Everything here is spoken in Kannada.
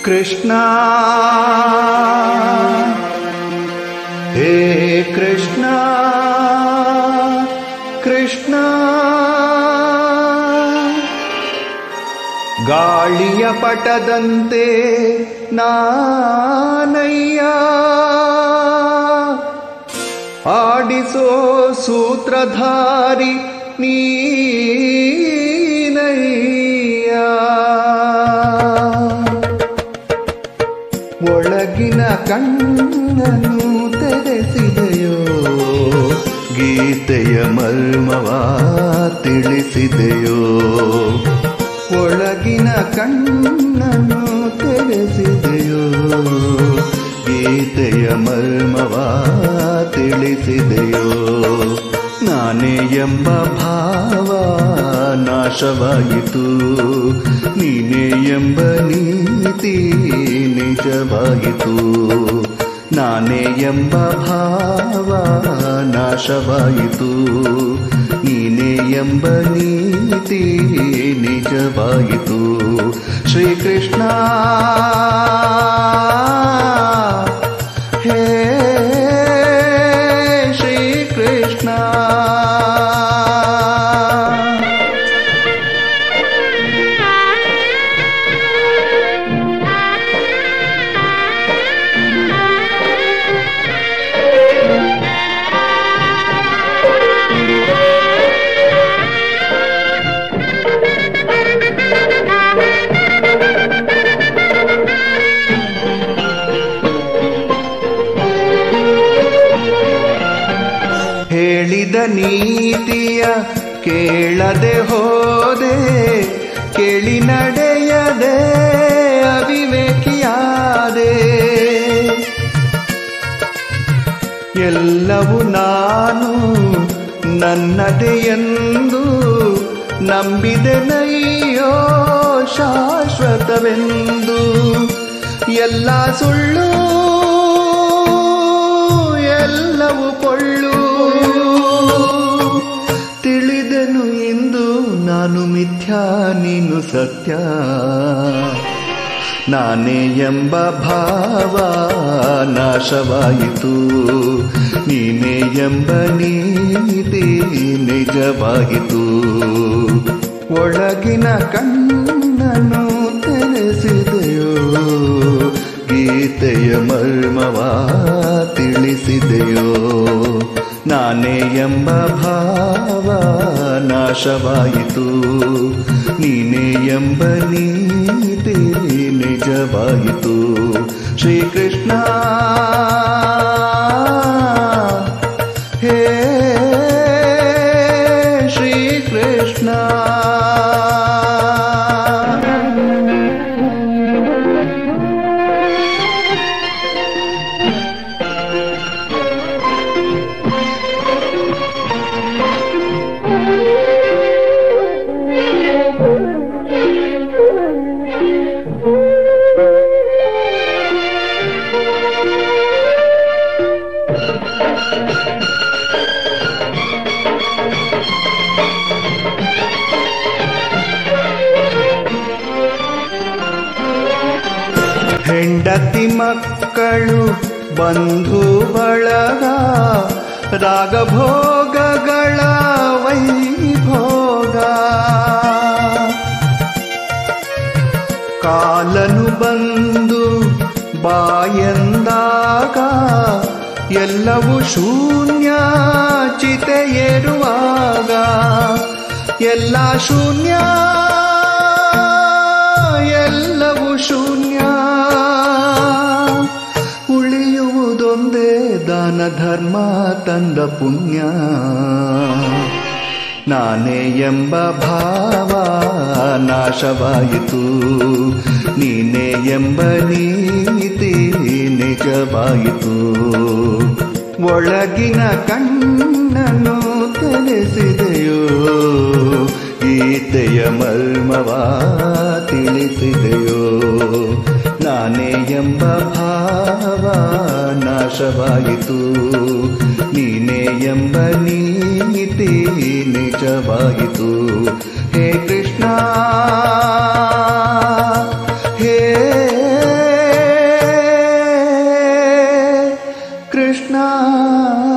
ಕೃಷ್ಣ ಹೇ ಕೃಷ್ಣ ಕೃಷ್ಣ ಗಾಳಿಯ ಪಟದಂತೆ ನಾನಯ್ಯ ಆಡಿಸೋ ಸೂತ್ರಧಾರಿ ನೀನಯ್ಯ ಒಳಗಿನ ಕಣ್ಣನ್ನು ತೆರೆಸಿದೆಯೋ ಗೀತೆಯ ಮರ್ಮವ ತಿಳಿಸಿದೆಯೋ ಒಳಗಿನ ಕಣ್ಣನ್ನು ತೆರೆಸಿದೆಯೋ ಗೀತೆಯ ಮರ್ಮವ ತಿಳಿಸಿದೆಯೋ ನಾನೇ ಎಂಬ ಭಾವ ನಾಶವಾಯಿತು ನೀನೇ ಎಂಬ ನೀತಿ ನಿಜವಾಯಿತು ನಾನೇ ಎಂಬ ಭಾವ ನಾಶವಾಯಿತು ನೀನೇ ಎಂಬ ನೀತಿ ನಿಜವಾಯಿತು ಶ್ರೀಕೃಷ್ಣ ಹೇ ಶ್ರೀಕೃಷ್ಣ ಹೇಳಿದ ನೀತಿಯ ಕೇಳದೆ ಹೋದೆ ಕೇಳಿ ನಡೆಯದೆ ಅವಿವೇಕಿಯಾದೆ ಎಲ್ಲವೂ ನಾನು ನನ್ನದೇ ಎಂದು ನಂಬಿದೆನಯ್ಯೋ ಶಾಶ್ವತವೆಂದು ಎಲ್ಲ ಸುಳ್ಳು ಎಲ್ಲವೂ ಕೊಳ್ಳು ತಿಳಿದೆನು ಇಂದು ನಾನು ಮಿಥ್ಯಾ ನೀನು ಸತ್ಯ ನಾನೇ ಎಂಬ ಭಾವ ನಾಶವಾಯಿತು ನೀನೇ ಎಂಬ ನೀತಿ ನಿಜವಾಯಿತು ಒಳಗಿನ ಕಣ್ಣನ್ನು ತೆರೆಸಿದೆಯೋ ಗೀತೆಯ ಮರ್ಮವ ತಿಳಿಸಿದೆಯೋ ನಾನೇ ಎಂಬ ಭಾವ ನಾಶವಾಯಿತು ನೀನೇ ಎಂಬ ನೀತಿ ನಿಜವಾಯಿತು ಶ್ರೀಕೃಷ್ಣ ಹೇ ಶ್ರೀಕೃಷ್ಣ ಹೆಂಡತಿ ಮಕ್ಕಳು ಬಂಧು ಬಳಗ ರಾಗಭೋಗಗಳ ವೈಭೋಗ ಕಾಲನು ಬಂದು ಬಾಯಂದಾಗ ಎಲ್ಲವೂ ಶೂನ್ಯ ಚಿತೆಯೇರುವಾಗ ಎಲ್ಲ ಶೂನ್ಯ ಎಲ್ಲವೂ ಶೂನ್ಯ ಉಳಿಯುವುದೊಂದೇ ದಾನ ಧರ್ಮ ತಂದ ಪುಣ್ಯ ನಾನೇ ಎಂಬ ಭಾವ ನಾಶವಾಯಿತು ನೀನೇ ಎಂಬ ನೀತಿ ನಿಜವಾಯಿತು ಒಳಗಿನ ಕಣ್ಣನ್ನು ತಿಳಿಸಿದೆಯೋ ಗೀತೆಯ ಮರ್ಮವ ತಿಳಿಸಿದೆಯೋ ನಾನೇ ಎಂಬ ಭಾವ ನಾಶವಾಯಿತು ನೀನೇ ಎಂಬ ನೀತಿ ನಿಜವಾಯಿತು ಹೇ ಕೃಷ್ಣ ಹೇ ಕೃಷ್ಣ